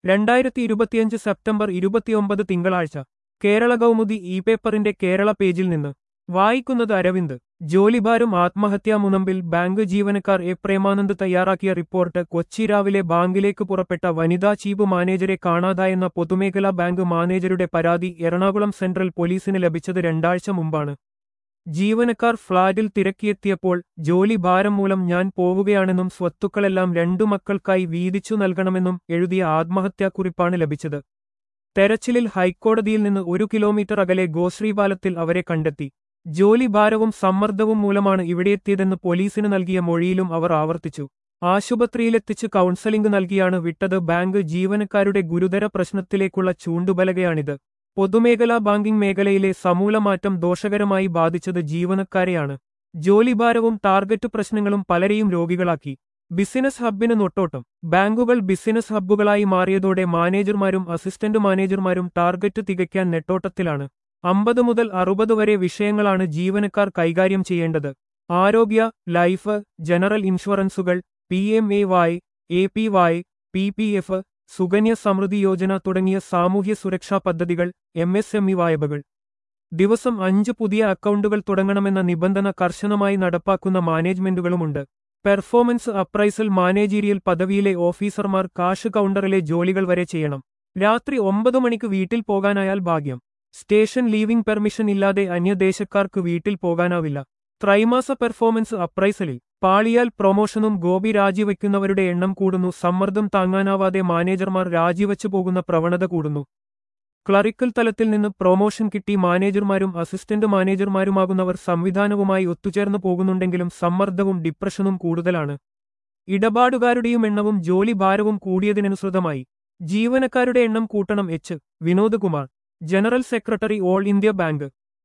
രണ്ടായിരത്തി ഇരുപത്തിയഞ്ച് സെപ്റ്റംബർ ഇരുപത്തിയൊമ്പത് തിങ്കളാഴ്ച കേരള കൗമുദി ഇ പേപ്പറിന്റെ കേരള പേജിൽ നിന്ന് വായിക്കുന്നത് അരവിന്ദ് ജോലിഭാരം ആത്മഹത്യാ മുനമ്പിൽ ബാങ്ക് ജീവനക്കാർ എ പ്രേമാനന്ദ് തയ്യാറാക്കിയ റിപ്പോർട്ട് കൊച്ചി രാവിലെ ബാങ്കിലേക്ക് പുറപ്പെട്ട വനിതാ ചീഫ് മാനേജരെ കാണാതായെന്ന പൊതുമേഖലാ ബാങ്ക് മാനേജരുടെ പരാതി എറണാകുളം സെൻട്രൽ പോലീസിന് ലഭിച്ചത് രണ്ടാഴ്ച മുമ്പാണ് ജീവനക്കാർ ഫ്ളാറ്റിൽ തിരക്കിയെത്തിയപ്പോൾ ജോലി ഭാരം മൂലം ഞാൻ പോവുകയാണെന്നും സ്വത്തുക്കളെല്ലാം രണ്ടു മക്കൾക്കായി വീതിച്ചു നൽകണമെന്നും എഴുതിയ ആത്മഹത്യാക്കുറിപ്പാണ് ലഭിച്ചത് തെരച്ചിലിൽ ഹൈക്കോടതിയിൽ നിന്ന് ഒരു കിലോമീറ്റർ അകലെ ഗോശ്രീപാലത്തിൽ അവരെ കണ്ടെത്തി ജോലി ഭാരവും സമ്മർദ്ദവും മൂലമാണ് ഇവിടെയെത്തിയതെന്ന് പോലീസിന് നൽകിയ മൊഴിയിലും അവർ ആവർത്തിച്ചു ആശുപത്രിയിലെത്തിച്ച് കൗൺസലിംഗ് നൽകിയാണ് വിട്ടത് ബാങ്ക് ജീവനക്കാരുടെ ഗുരുതര പ്രശ്നത്തിലേക്കുള്ള ചൂണ്ടുബലകയാണിത് പൊതുമേഖലാ ബാങ്കിംഗ് മേഖലയിലെ സമൂലമാറ്റം ദോഷകരമായി ബാധിച്ചത് ജീവനക്കാരെയാണ് ജോലിഭാരവും ടാർഗറ്റ് പ്രശ്നങ്ങളും പലരെയും രോഗികളാക്കി ബിസിനസ് ഹബ്ബിന് നൊട്ടോട്ടം ബാങ്കുകൾ ബിസിനസ് ഹബ്ബുകളായി മാറിയതോടെ മാനേജർമാരും അസിസ്റ്റന്റ് മാനേജർമാരും ടാർഗറ്റ് തികയ്ക്കാൻ നെട്ടോട്ടത്തിലാണ് അമ്പത് മുതൽ അറുപത് വരെ വിഷയങ്ങളാണ് ജീവനക്കാർ കൈകാര്യം ചെയ്യേണ്ടത് ആരോഗ്യ ലൈഫ് ജനറൽ ഇൻഷുറൻസുകൾ P M A Y A P Y P P F Sukanya Samriddhi Yojana തുടങ്ങിയ സാമൂഹ്യ സുരക്ഷാ പദ്ധതികൾ എം എസ് എം ഇ വായ്പകൾ ദിവസം അഞ്ച് പുതിയ അക്കൗണ്ടുകൾ തുടങ്ങണമെന്ന നിബന്ധന കർശനമായി നടപ്പാക്കുന്ന മാനേജ്മെന്റുകളുമുണ്ട് പെർഫോമൻസ് അപ്രൈസൽ മാനേജീരിയൽ പദവിയിലെ ഓഫീസർമാർ കാഷ് കൗണ്ടറിലെ ജോലികൾ വരെ ചെയ്യണം രാത്രി ഒമ്പത് മണിക്ക് വീട്ടിൽ പോകാനായാൽ ഭാഗ്യം സ്റ്റേഷൻ ലീവിംഗ് പെർമിഷൻ ഇല്ലാതെ അന്യദേശക്കാർക്ക് വീട്ടിൽ പോകാനാവില്ല ത്രൈമാസ പെർഫോമൻസ് അപ്രൈസലിൽ പാളിയാൽ പ്രൊമോഷനും ഗോപി രാജിവെക്കുന്നവരുടെ എണ്ണം കൂടുന്നു സമ്മർദ്ദം താങ്ങാനാവാതെ മാനേജർമാർ രാജിവെച്ചു പോകുന്ന പ്രവണത കൂടുന്നു ക്ലറിക്കൽ തലത്തിൽ നിന്ന് പ്രൊമോഷൻ കിട്ടി മാനേജർമാരും അസിസ്റ്റന്റ് മാനേജർമാരുമാകുന്നവർ സംവിധാനവുമായി ഒത്തുചേർന്നു പോകുന്നുണ്ടെങ്കിലും സമ്മർദ്ദവും ഡിപ്രഷനും കൂടുതലാണ് ഇടപാടുകാരുടെയും എണ്ണവും ജോലി ഭാരവും കൂടിയതിനനുസൃതമായി ജീവനക്കാരുടെ എണ്ണം കൂട്ടണം H Vinod Kumar general secretary all India bank